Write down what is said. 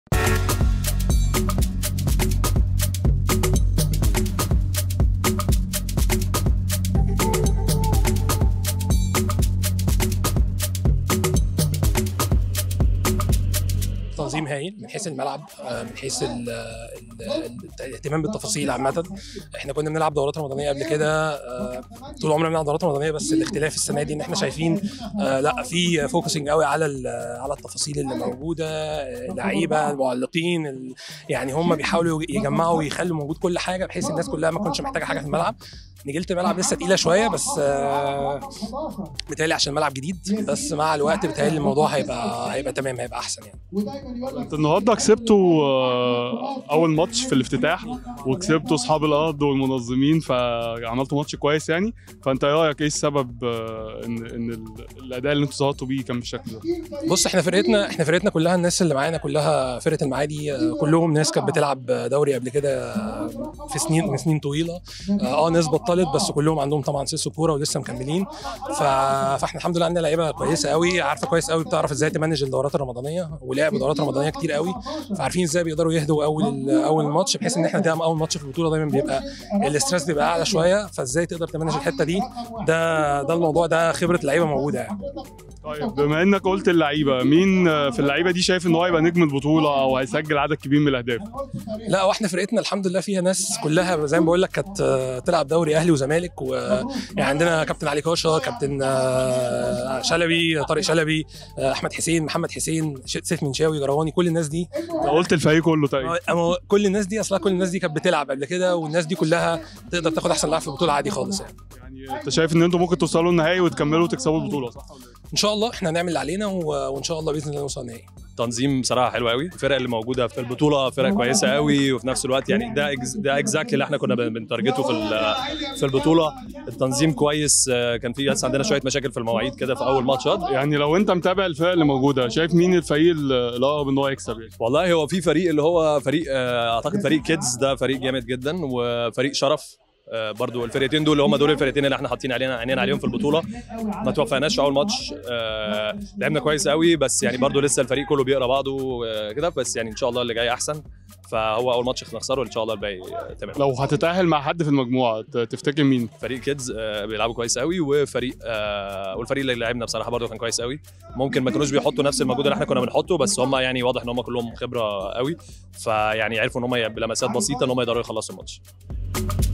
تنظيم هايل من حيث الملعب آه، من حيث ال- ال- الاهتمام بالتفاصيل عامه احنا كنا بنلعب دورات رمضانيه قبل كده آه، طول عمرنا بنلعب دورات رمضانيه بس الاختلاف السنه دي ان احنا شايفين آه، لا في فوكسنج قوي على ال- على التفاصيل اللي موجوده آه، اللعيبه المعلقين ال- يعني هم بيحاولوا يجمعوا ويخلوا موجود كل حاجه بحيث الناس كلها ما تكونش محتاجه حاجه في الملعب نجيله الملعب لسه تقيله شويه بس آه، بيتهيألي عشان الملعب جديد بس مع الوقت بيتهيألي الموضوع هيبقى هيبقى تمام هيبقى احسن يعني انت النهارده كسبتوا آه، اول ماتش في الافتتاح وكسبتوا اصحاب الارض والمنظمين فعملتوا ماتش كويس يعني فانت ايه رايك ايه السبب آه، ان ان ال- الاداء اللي انتوا ظهرتوا بيه كان بالشكل ده؟ بص احنا فرقتنا احنا فرقتنا كلها الناس اللي معانا كلها فرقه المعادي آه، كلهم ناس كانت بتلعب دوري قبل كده آه، في سنين من سنين طويله اه آه، ناس بطلت بس كلهم عندهم طبعا سيس كوره ولسه مكملين ف... فاحنا الحمد لله عندنا لعيبه كويسه قوي عارفه كويس قوي بتعرف ازاي تمانج الدورات الرمضانيه ولعب دورات رمضانيه كتير قوي فعارفين ازاي بيقدروا يهدوا اول ال- اول ماتش بحيث ان احنا دايما اول ماتش في البطوله دايما بيبقى الاسترس بيبقى اعلى شويه فازاي تقدر تمانج الحته دي ده ده الموضوع ده خبره لعيبه موجوده يعني طيب بما انك قلت اللعيبه مين آه، في اللعيبه دي شايف ان هو هيبقى نجم البطوله او هيسجل عدد كبير من الاهداف؟ لا واحنا فرقتنا الحمد لله فيها ناس كلها زي ما بقول لك كانت آه، تلعب دوري اهلي وزمالك ويعني عندنا كابتن علي كاشا كابتن آه، شلبي طارق شلبي آه، احمد حسين محمد حسين ش- سيف منشاوي جرواني كل الناس دي انت قلت الفريق كله تقريبا أما كل الناس دي اصلا كل الناس دي كانت بتلعب قبل كده والناس دي كلها تقدر تاخد احسن لاعب في البطوله عادي خالص يعني يعني انت شايف ان انتوا ممكن توصلوا النهائي وتكملوا وتكسبوا البطوله صح ولا ايه؟ ان شاء الله احنا هنعمل اللي علينا و- وان شاء الله باذن الله نوصل نهائي تنظيم بصراحه حلو قوي الفرق اللي موجوده في البطوله فرق كويسه قوي وفي نفس الوقت يعني ده إكز ده اكزاكتلي اللي احنا كنا بن- بنتارجته في ال- في البطوله التنظيم كويس آه، كان في بس عندنا شويه مشاكل في المواعيد كده في اول ماتشات يعني لو انت متابع الفرق اللي موجوده شايف مين الفريق الاقرب ان هو يكسب يعني؟ والله هو في فريق اللي هو فريق آه، اعتقد فريق كيدز ده فريق جامد جدا وفريق شرف آه، برضو الفرقتين دول اللي هم دول الفرقتين اللي احنا حاطين علينا عينينا عليهم في البطوله ما توفقناش في اول ماتش آه، لعبنا كويس قوي بس يعني برضو لسه الفريق كله بيقرا بعضه آه، كده بس يعني ان شاء الله اللي جاي احسن فهو اول ماتش نخسره ان شاء الله الباقي آه، تمام لو هتتاهل مع حد في المجموعه ت- تفتكر مين؟ فريق كيدز آه، بيلعبوا كويس قوي وفريق آه، والفريق اللي لعبنا بصراحه برضو كان كويس قوي ممكن ما كانوش بيحطوا نفس المجهود اللي احنا كنا بنحطه بس هم يعني واضح ان هم كلهم خبره قوي فيعني عرفوا ان هم بلمسات بسيطه ان هم يقدروا يخلصوا الماتش